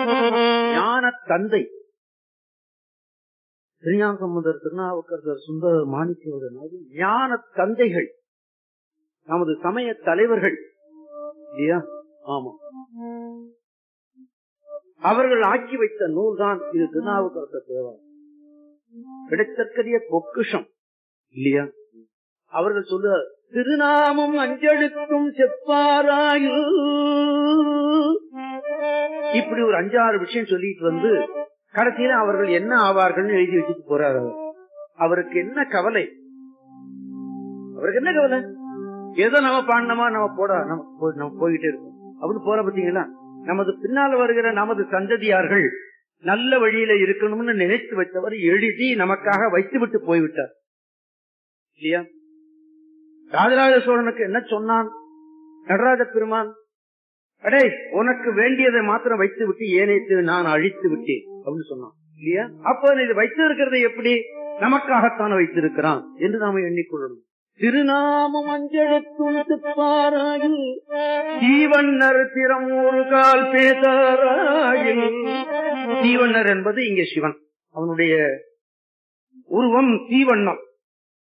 ஞான தந்தை திருஞாசமுதர் திருநாவுக்கரசர் சுந்தர மாணிக்கவர் ஞான தந்தைகள் நமது சமய தலைவர்கள் இல்லையா ஆமா அவர்கள் ஆக்கி வைத்த நூல் தான் இது திருநாவுக்கரசர் தேவாரம் கிடைத்தற்கரிய பொக்குஷம் இல்லையா அவர்கள் சொல்ல திருநாமம் அஞ்செழுத்தும் செப்பாராயில் இப்படி ஒரு அஞ்சாறு விஷயம் சொல்லிட்டு வந்து கடைசியில அவர்கள் என்ன ஆவார்கள்னு எழுதி வச்சுட்டு போறாரு அவர். அவருக்கு என்ன கவலை அவருக்கு என்ன கவலை ஏதோ நம்ம பாடினமா நம்ம போட நம்ம போ- நம்ம போயிட்டே இருக்கோம் அப்படின்னு போற பாத்தீங்களா நமது பின்னால் வருகிற நமது சந்ததியார்கள் நல்ல வழியில இருக்கணும்னு நினைத்து வைத்தவர் எழுதி நமக்காக வைத்து விட்டு போய்விட்டார் இல்லையா ராஜராஜ சோழனுக்கு என்ன சொன்னான் நடராஜ பெருமான் அடே உனக்கு வேண்டியதை மாத்திரம் வைத்து விட்டு ஏனைத்து நான் அழித்து விட்டேன் அப்படின்னு சொன்னான் இல்லையா அப்ப இது வைத்து இருக்கிறது எப்படி நமக்காகத்தான் வைத்திருக்கிறான் என்று நாம எண்ணிக்கொள்ளணும் திருநாமம் அஞ்செழுத்தும் துப்பாராயில் தீவண்ணர் திறம் ஒரு கால் பேசாராயில் தீவண்ணர் என்பது இங்கே சிவன் அவனுடைய உருவம் தீவண்ணம்